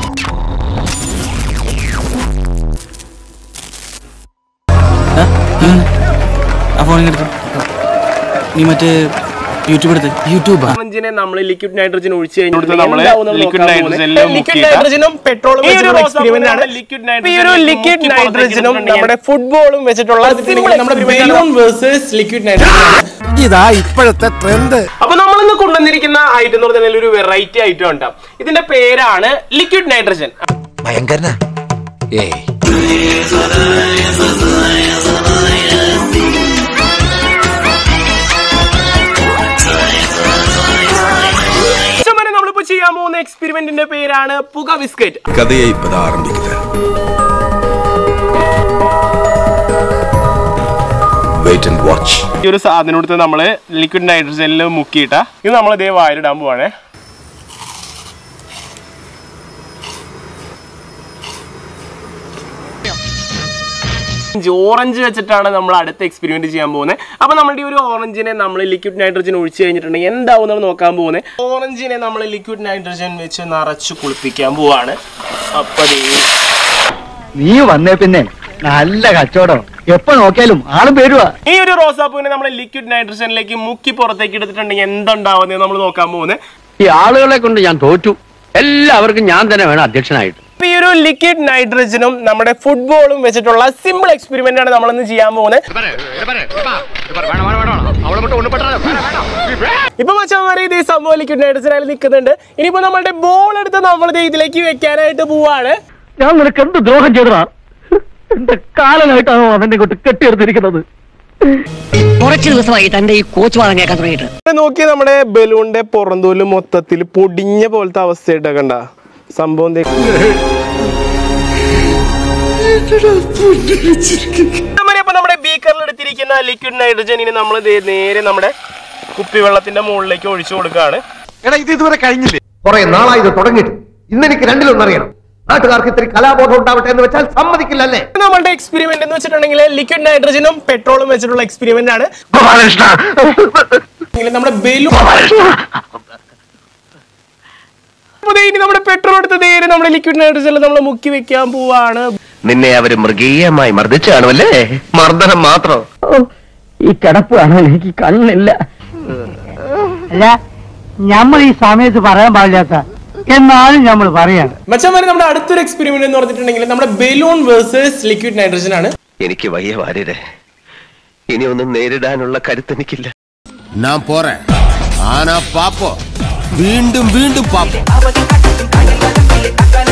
ആ ഫോൺ എടുത്ത് നീ മറ്റേ യൂട്യൂബ് എടുത്ത് യൂട്യൂബാ ഓറഞ്ചിനെ നമ്മൾ ലിക്വിഡ് നൈട്രജൻ ഒഴിച്ച് ഇവിടുത്തെ നമ്മള് liquid nitrogen എല്ലാം ലിക്വിഡ് മുക്കിയിട്ടാ. നൈട്രജനും പെട്രോളും ഈ ഒരു എക്സ്പെരിമെന്റ് ആണ് liquid ഈ ഒരു nitrogen ലിക്വിഡ് മുക്കി നൈട്രജനും പുറത്തേക്ക് നമ്മുടെ ഫുട്ബോളും വെച്ചിട്ടുള്ള നമ്മുടെ ബലൂൺ വേഴ്സസ് ലിക്വിഡ് നൈട്രജൻ ഇതാ ഇപ്പോഴത്തെ ട്രെൻഡ് അപ്പൊ നമ്മളിന്ന് കൊണ്ടുവന്നിരിക്കുന്ന ഐറ്റം എന്ന് പറഞ്ഞാൽ ഒരു വെറൈറ്റി ഐറ്റം ഉണ്ട് ഇതിന്റെ പേരാണ് ലിക്വിഡ് നൈട്രജൻ ഭയങ്കരനാ ഏയ് വരെ നമ്മളിപ്പോ ചെയ്യാൻ പോകുന്ന എക്സ്പെരിമെന്റിന്റെ പേരാണ് പുക ബിസ്ക്കറ്റ് കഥയെ ഇപ്പതാ ആരംഭിക്കുന്നത് വെയിറ്റ് ആൻഡ് വാച്ച് ഈ ഒരു സാധനം എടുത്ത് നമ്മള് ലിക്വിഡ് നൈട്രജനിൽ മുക്കിയിട്ട ഇത് നമ്മൾ ഇതേ വായിലിടാൻ പോവാണേ ഓറഞ്ച് വെച്ചിട്ടാണ് നമ്മൾ അടുത്ത എക്സ്പെരിമെന്റ് ചെയ്യാൻ പോകുന്നത് അപ്പൊ നമ്മുടെ ഈ ഒരു ഓറഞ്ചിനെ നമ്മൾ ലിക്വിഡ് നൈട്രജൻ ഒഴിച്ച് കഴിഞ്ഞിട്ടുണ്ടെങ്കിൽ എന്താവും നമ്മൾ നോക്കാൻ പോകുന്നത് ഓറഞ്ചിനെ നമ്മൾ ലിക്വിഡ് നൈട്രജൻ വെച്ച് നിറച്ച് കുളിപ്പിക്കാൻ പോവാണ് അപ്പൊ ദേ നീ വന്നേ പിന്നെ നല്ല കച്ചവടം എപ്പോ നോക്കിയാലും ആളും പേരുവാ ഈ ഒരു റോസാപ്പൂവിനെ നമ്മൾ ലിക്വിഡ് നൈട്രജനിലേക്ക് മുക്കി പുറത്തേക്ക് എടുത്തിട്ടുണ്ടെങ്കിൽ എന്തുണ്ടാവുന്നത് നമ്മൾ നോക്കാൻ പോകുന്നത് ഈ ആളുകളെ കൊണ്ട് ഞാൻ തോറ്റു എല്ലാവർക്കും ഞാൻ തന്നെ വേണം അധ്യക്ഷനായിട്ട് ഇപ്പൊ ഈ ഒരു ലിക്വിഡ് നൈട്രജനും നമ്മുടെ ഫുട്ബോളും വെച്ചിട്ടുള്ള സിമ്പിൾ എക്സ്പെരിമെന്റ് ആണ് നമ്മൾ ഇന്ന് ചെയ്യാൻ പോകുന്നത് ഇപ്പൊ മച്ചാമാരെ ഇത് ഈ സംഭവം ലിക്വിഡ് നൈട്രജൻ ആയി നിൽക്കുന്നുണ്ട് ഇനിയിപ്പോ നമ്മളുടെ ബോൾ എടുത്ത് നമ്മൾ ദേ ഇതിലേക്ക് വെക്കാനായിട്ട് പോവാണ് ഞാൻ നിനക്ക് എന്ത് ദ്രോഹം ചെയ്തടാ എന്റെ കാലനായിട്ടാണോ അവന്റെ കൊണ്ട് കെട്ടിയെടുത്തിരിക്കുന്നത് കുറച്ച് ദിവസമായി തന്റെ ഈ കോച്ച് വാദം കേൾക്കാൻ തുടങ്ങിയിട്ട് ഇവിടെ നോക്കി നമ്മുടെ ബലൂണിന്റെ പുറന്തോല് മൊത്തത്തിൽ പൊടിഞ്ഞ പോലത്തെ അവസ്ഥയായിട്ടാ കണ്ട സംഭവം ദേ- നമ്മുടെ അപ്പൊ നമ്മുടെ ബീക്കറിൽ എടുത്തിരിക്കുന്ന ലിക്വിഡ് നൈട്രജൻ ഇനി നമ്മൾ നേരെ നമ്മുടെ കുപ്പിവെള്ളത്തിന്റെ മുകളിലേക്ക് ഒഴിച്ചു കൊടുക്കുകയാണ് എടാ ഇത് ഇതുവരെ കഴിഞ്ഞില്ലേ കുറെ നാളായി ഇത് തുടങ്ങിയിട്ട് ഇന്ന് എനിക്ക് രണ്ടിലൊന്നറിയണം നാട്ടുകാർക്ക് ഇത്തിരി കലാബോധം ഉണ്ടാവട്ടെ എന്ന് വെച്ചാൽ സമ്മതിക്കില്ലല്ലേ നമ്മളുടെ എക്സ്പെരിമെന്റ് എന്ന് വെച്ചിട്ടുണ്ടെങ്കിൽ ലിക്വിഡ് നൈട്രജനും പെട്രോളും വെച്ചിട്ടുള്ള എക്സ്പെരിമെന്റ് ആണ് എങ്കിലും നമ്മുടെ ബലൂൺ അപ്പൊ ദേ ഇനി നമ്മുടെ പെട്രോൾ എടുത്ത് നേരെ നമ്മുടെ ലിക്വിഡ് നൈട്രജനിൽ നമ്മൾ മുക്കി വെക്കാൻ പോവാണ് നിന്നെ അവര് മൃഗീയമായി മർദ്ദിച്ചു കാണുമല്ലേ മർദ്ദനം മാത്രം ഈ കിടപ്പ് കാണാൻ എനിക്ക് കണ്ണില്ല അല്ല നമ്മൾ ഈ സമയത്ത് പറയാൻ പാടില്ലാത്ത എന്നാലും നമ്മൾ പറയാണ് മച്ചാമാരെ നമ്മുടെ അടുത്തൊരു എക്സ്പെരിമെന്റ് എന്ന് പറഞ്ഞിട്ടുണ്ടെങ്കിൽ നമ്മുടെ ബലൂൺ വേഴ്സസ് ലിക്വിഡ് നൈട്രജൻ ആണ് എനിക്ക് വയ്യ വാര്യരെ ഇനി ഒന്നും നേരിടാനുള്ള കരുത്തെനിക്കില്ല ഞാൻ പോറേ ആന പാപ്പോ വീണ്ടും വീണ്ടും പാപ്പോ അവധി